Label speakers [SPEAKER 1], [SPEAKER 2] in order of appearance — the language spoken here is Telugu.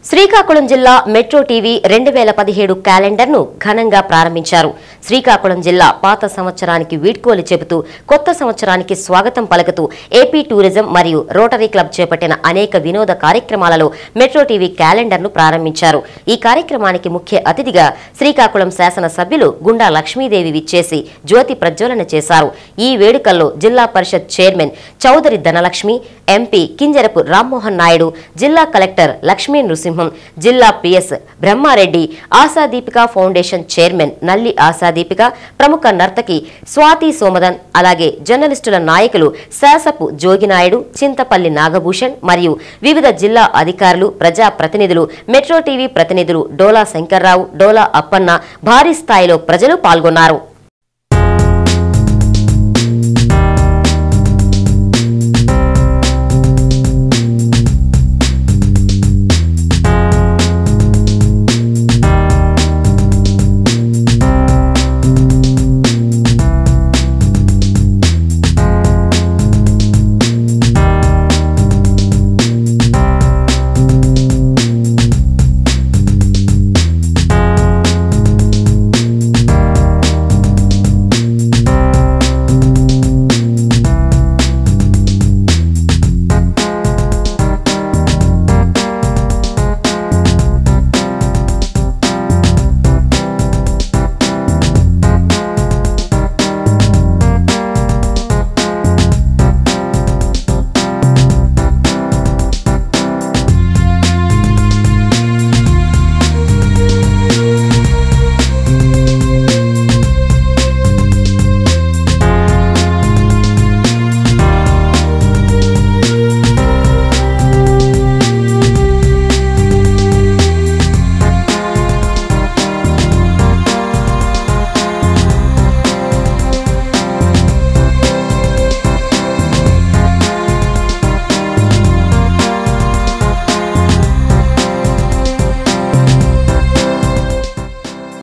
[SPEAKER 1] శ్రీకాకుళం జిల్లా మెట్రో టీవీ రెండు వేల పదిహేడు క్యాలెండర్ను ఘనంగా ప్రారంభించారు శ్రీకాకుళం జిల్లా పాత సంవత్సరానికి వీడ్కోలు చెబుతూ కొత్త సంవత్సరానికి స్వాగతం పలుకుతూ ఏపీ టూరిజం మరియు రోటరీ క్లబ్ చేపట్టిన అనేక వినోద కార్యక్రమాలలో మెట్రో టీవీ క్యాలెండర్ను ప్రారంభించారు ఈ కార్యక్రమానికి ముఖ్య అతిథిగా శ్రీకాకుళం శాసన సభ్యులు గుండా లక్ష్మీదేవి విచ్చేసి జ్యోతి ప్రజ్వలన చేశారు ఈ వేడుకల్లో జిల్లా పరిషత్ చైర్మన్ చౌదరి ధనలక్ష్మి ఎంపీ కింజరపు రామ్మోహన్ నాయుడు జిల్లా కలెక్టర్ లక్ష్మీ నృసింహం జిల్లా PS Brahma Reddy Ashadeepika foundation chairman Nalli Ashadeepika ప్రముఖ నర్తకి స్వాతి సోమదన్ అలాగే జర్నలిస్టుల నాయకులు శాసపు జోగినాయుడు చింతపల్లి నాగభూషణ్ మరియు వివిధ జిల్లా అధికారులు ప్రజా ప్రతినిధులు మెట్రో టీవీ ప్రతినిధులు డోలా శంకర్రావు డోలా అప్పన్న భారీ స్థాయిలో ప్రజలు పాల్గొన్నారు